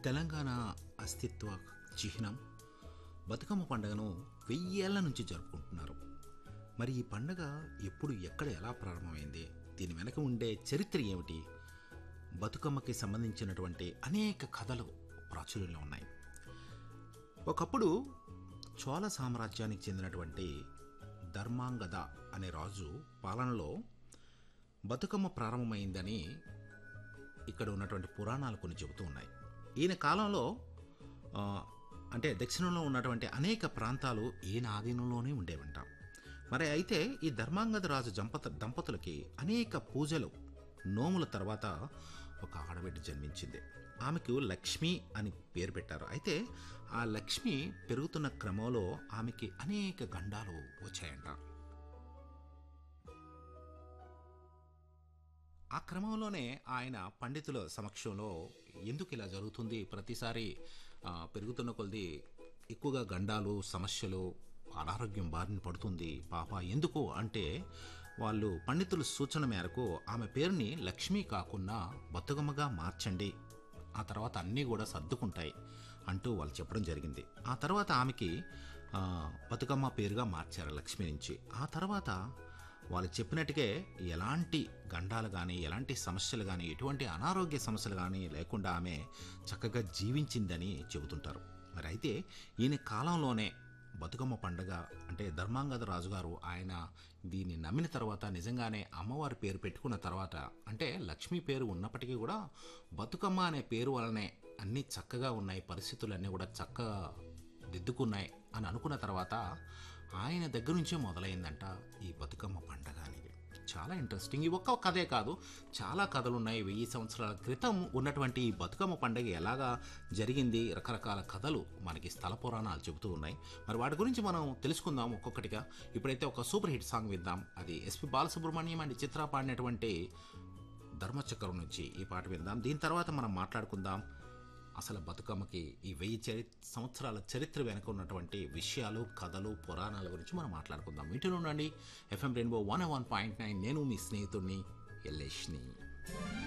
తెలంగాణ అస్తిత్వ చిహ్నం బతుకమ్మ పండుగను వెయ్యేళ్ల నుంచి జరుపుకుంటున్నారు మరి ఈ పండుగ ఎప్పుడు ఎక్కడ ఎలా ప్రారంభమైంది దీని వెనక ఉండే చరిత్ర ఏమిటి బతుకమ్మకి సంబంధించినటువంటి అనేక కథలు ప్రాచుర్యంలో ఉన్నాయి ఒకప్పుడు చోళ సామ్రాజ్యానికి చెందినటువంటి ధర్మాంగద అనే రాజు పాలనలో బతుకమ్మ ప్రారంభమైందని ఇక్కడ ఉన్నటువంటి పురాణాలు కొన్ని చెబుతూ ఉన్నాయి ఈయన కాలంలో ఆ, అంటే దక్షిణంలో ఉన్నటువంటి అనేక ప్రాంతాలు ఈయన ఆధీనంలోనే ఉండేవంట మరి అయితే ఈ ధర్మాంగద రాజు దంపత దంపతులకి అనేక పూజలు నోముల తర్వాత ఒక ఆడబిడ్డ జన్మించింది ఆమెకు లక్ష్మి అని పేరు పెట్టారు అయితే ఆ లక్ష్మి పెరుగుతున్న క్రమంలో ఆమెకి అనేక గండాలు వచ్చాయంట ఆ క్రమంలోనే ఆయన పండితుల సమక్షంలో ఎందుకు ఇలా జరుగుతుంది ప్రతిసారి ఆ, పెరుగుతున్న కొలది ఎక్కువగా గండాలు సమస్యలు అనారోగ్యం బారిన పడుతుంది పాప ఎందుకు అంటే వాళ్ళు పండితుల సూచన మేరకు ఆమె పేరుని లక్ష్మి కాకుండా బతుకమ్మగా మార్చండి ఆ తర్వాత అన్నీ కూడా సర్దుకుంటాయి అంటూ వాళ్ళు చెప్పడం జరిగింది ఆ తర్వాత ఆమెకి ఆ, బతుకమ్మ పేరుగా మార్చారు లక్ష్మి నుంచి ఆ తర్వాత వాళ్ళు చెప్పినట్టుగే ఎలాంటి గండాలు కానీ ఎలాంటి సమస్యలు కానీ ఎటువంటి అనారోగ్య సమస్యలు కానీ లేకుండా ఆమె చక్కగా జీవించిందని చెబుతుంటారు మరి అయితే ఈయన కాలంలోనే బతుకమ్మ పండుగ అంటే ధర్మాంగద రాజుగారు ఆయన దీన్ని నమ్మిన తర్వాత నిజంగానే అమ్మవారి పేరు పెట్టుకున్న తర్వాత అంటే లక్ష్మీ పేరు ఉన్నప్పటికీ కూడా బతుకమ్మ అనే పేరు వలనే అన్నీ చక్కగా ఉన్నాయి పరిస్థితులన్నీ కూడా చక్కగా దిద్దుకున్నాయి అని అనుకున్న తర్వాత ఆయన దగ్గర నుంచే మొదలైందంట ఈ బతుకమ్మ పండగ అనేది చాలా ఇంట్రెస్టింగ్ ఈ ఒక్క కథే కాదు చాలా కథలు ఉన్నాయి వెయ్యి సంవత్సరాల క్రితం ఉన్నటువంటి ఈ బతుకమ్మ పండగ ఎలాగా జరిగింది రకరకాల కథలు మనకి స్థల పురాణాలు చెబుతూ ఉన్నాయి మరి వాటి గురించి మనం తెలుసుకుందాం ఒక్కొక్కటిగా ఇప్పుడైతే ఒక సూపర్ హిట్ సాంగ్ విద్దాం అది ఎస్పి బాలసుబ్రహ్మణ్యం అండ్ చిత్ర పాడినటువంటి ధర్మచక్రం నుంచి ఈ పాట విందాం దీని తర్వాత మనం మాట్లాడుకుందాం అసలు బతుకమ్మకి ఈ వెయ్యి చరి సంవత్సరాల చరిత్ర వెనుక ఉన్నటువంటి విషయాలు కథలు పురాణాల గురించి మనం మాట్లాడుకుందాం వీటిలో ఉండండి FM rainbow one one point nine నేను మీ స్నేహితుడిని ఎల్లేష్ని